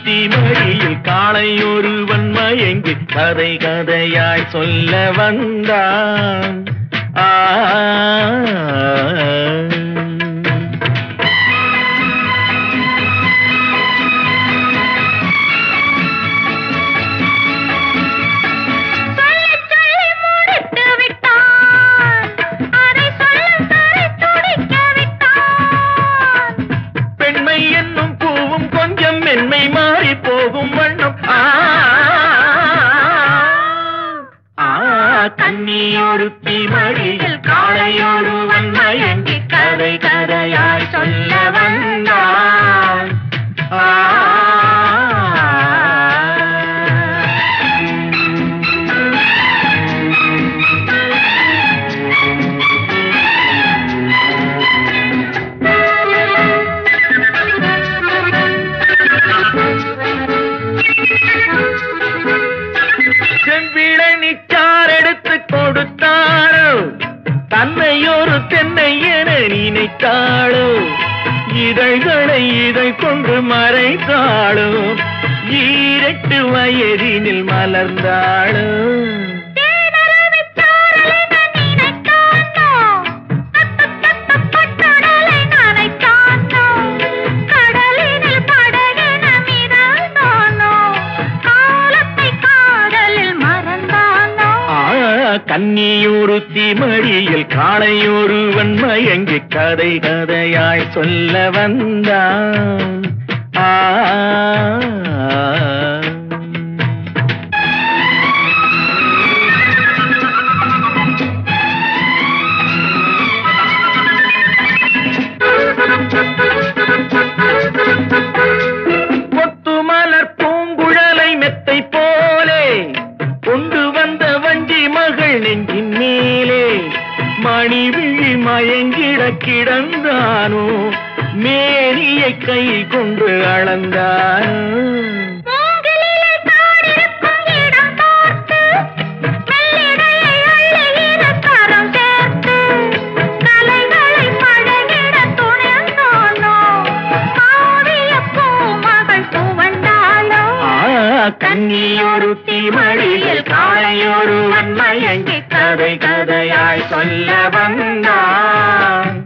ஒருத்தி மடியில் காளை ஒருவன் மயங்கி கதை கதையாய் சொல்ல வந்தான் ஆ சொல்லிச் சொல்லி முடித்து விட்டான் அதை சொல்லும் தரை துடிக்க விட்டான் பெண்மை என்னும் பூவும் கொஞ்சம் மென்மை மாறி போகும் வண்ணம் ஆ ஆ, கன்னியொருத்தி மடியில் காளையொருவன் மயங்கி கதை கதையாய் சொல்ல வந்தான் ஆ செவ்விளை நிச்சார் எடுத்து கொடுத்தாளோ தன்னை ஒரு தென்னை என நினைத்தாளோ இதழ்களை இதை கொண்டு மறைத்தாளோ ஈரெட்டு வயதினில் மலர்ந்தாளோ தேனருவிச் சாரலை நான் நினைத்தானோ பட்டுடலை நனைத்தானோ கடலினில் படகென மிதந்தானோ காலத்தை காதலில் மறந்தானோ ஆ கன்னியூருத்தி மடியில் காளையொருவன் மயங்கி கதை கதையாய் சொல்ல வந்தான் ஆ கொத்து மலர் பூங்குழலை மெத்தை போலே கொண்டு வந்த வஞ்சி மகள் நெஞ்சின் மேலே மணி விழி மயங்கிட கிடந்தானோ மேனியை கை கொண்டு அளந்தானோ மூங்கிலிலே காடிருக்கும் இடம் பார்த்து மெல்லிடையை அள்ளுகிற கரம் சேர்த்து கலைகளை பழகிட துணிந்தானோ காவிய பூமகள் துவண்டாளோ ஆ கன்னியொருத்தி மடியில் காளையொருவன் மயங்கி கதை கதையாய் சொல்ல வந்தான்